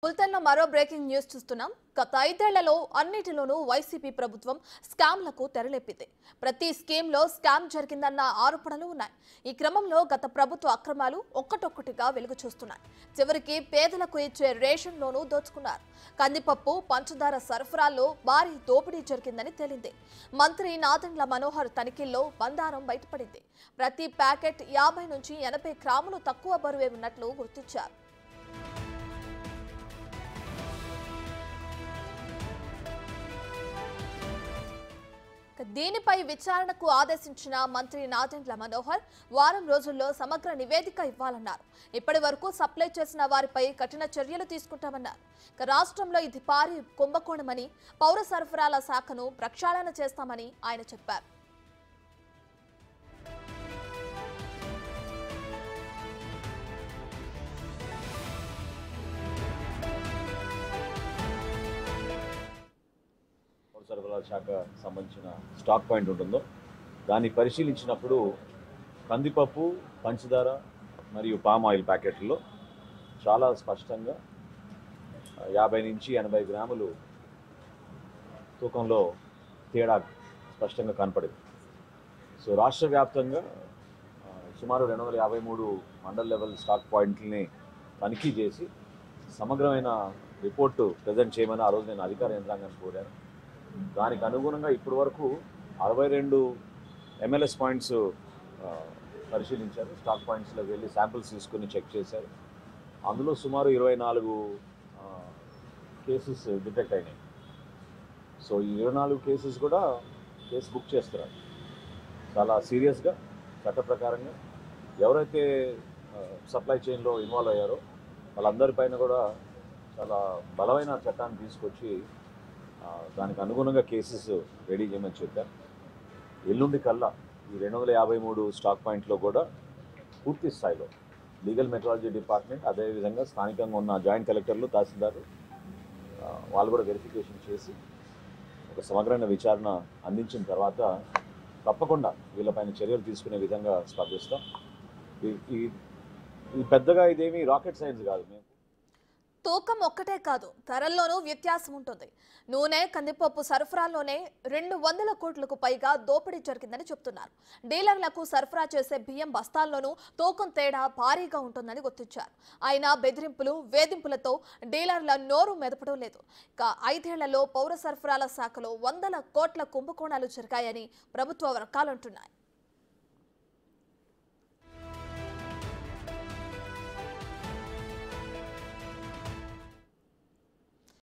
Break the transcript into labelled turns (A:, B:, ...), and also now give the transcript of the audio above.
A: బులెటిన్లో మరో breaking news చూస్తున్నాం గత ఐదేళ్లలో అన్నిటిలోనూ వైసీపీ ప్రభుత్వం స్కామ్లకు తెరలేపింది ప్రతి స్కీమ్లో స్కామ్ జరిగిందన్న ఆరోపణలు ఉన్నాయి ఈ క్రమంలో గత ప్రభుత్వ అక్రమాలు ఒక్కటొక్కటిగా వెలుగు చూస్తున్నాయి చివరికి పేదలకు ఇచ్చే రేషన్లోనూ దోచుకున్నారు కందిపప్పు పంచదార సరఫరాల్లో భారీ దోపిడీ జరిగిందని తేలింది మంత్రి నాదెండ్ల మనోహర్ తనిఖీల్లో బండారం బయటపడింది ప్రతి ప్యాకెట్ యాభై నుంచి ఎనభై గ్రాములు తక్కువ బరువే ఉన్నట్లు గుర్తించారు ఇక దీనిపై విచారణకు ఆదేశించిన మంత్రి నాదెండ్ల మనోహర్ వారం రోజుల్లో సమగ్ర నివేదిక ఇవ్వాలన్నారు ఇప్పటి వరకు సప్లై చేసిన వారిపై కఠిన చర్యలు తీసుకుంటామన్నారు ఇక రాష్ట్రంలో ఇది భారీ కుంభకోణమని పౌర సరఫరాల శాఖను ప్రక్షాళన చేస్తామని ఆయన చెప్పారు
B: పౌర సరఫరాల శాఖ సంబంధించిన స్టాక్ పాయింట్ ఉంటుందో దాన్ని పరిశీలించినప్పుడు కందిపప్పు పంచదార మరియు పామ్ ఆయిల్ ప్యాకెట్లలో చాలా స్పష్టంగా ఆ, యాభై నుంచి ఎనభై గ్రాములు తూకంలో తేడా స్పష్టంగా కనపడింది సో రాష్ట్ర వ్యాప్తంగా ఆ, సుమారు రెండు వందల యాభై మూడు మండల్ లెవెల్ స్టాక్ పాయింట్లని తనిఖీ చేసి సమగ్రమైన రిపోర్టు ప్రజెంట్ చేయమని ఆ రోజు నేను అధికార యంత్రాంగాన్ని కోరాను దానికి అనుగుణంగా ఇప్పటి వరకు అరవై రెండు ఎంఎల్ఎస్ పాయింట్స్ ఆ, పరిశీలించారు స్టాక్ పాయింట్స్లో వెళ్ళి శాంపిల్స్ తీసుకుని చెక్ చేశారు అందులో సుమారు ఇరవై నాలుగు కేసెస్ డిటెక్ట్ అయినాయి సో ఈ ఇరవై నాలుగు కేసెస్ కూడా కేసు బుక్ చేస్తున్నారు చాలా సీరియస్గా చట్ట ప్రకారంగా ఎవరైతే సప్లై చైన్లో ఇన్వాల్వ్ అయ్యారో వాళ్ళందరిపైన కూడా చాలా బలమైన చట్టాన్ని తీసుకొచ్చి ఆ, దానికి అనుగుణంగా కేసెస్ రెడీ చేయమని చెప్పారు ఎల్లుండి కల్లా ఈ రెండు వందల యాభై మూడు స్టాక్ పాయింట్లో కూడా పూర్తి స్థాయిలో లీగల్ మెట్రాలజీ డిపార్ట్మెంట్ అదేవిధంగా స్థానికంగా ఉన్న జాయింట్ కలెక్టర్లు తహసీల్దారు ఆ, వాళ్ళు కూడా వెరిఫికేషన్ చేసి ఒక సమగ్రమైన విచారణ అందించిన తర్వాత తప్పకుండా వీళ్ళపైన చర్యలు తీసుకునే విధంగా స్పందిస్తాం ఈ- ఈ ఈ పెద్దగా ఇదేమి రాకెట్ సైన్స్ కాదు మేము
A: తూకం ఒక్కటే కాదు ధరల్లోనూ వ్యత్యాసం ఉంటుంది నూనె కందిపప్పు సరఫరాలోనే రెండు వందల కోట్లకు పైగా దోపిడీ జరిగిందని చెప్తున్నారు డీలర్లకు సరఫరా చేసే బియ్యం బస్తాల్లోనూ తూకం తేడా భారీగా ఉంటుందని గుర్తించారు అయినా బెదిరింపులు వేధింపులతో డీలర్ల నోరు మెదపడం లేదు ఇక ఐదేళ్లలో పౌర సరఫరాల శాఖలో వందల కోట్ల కుంభకోణాలు జరిగాయని ప్రభుత్వ వర్గాలంటున్నాయి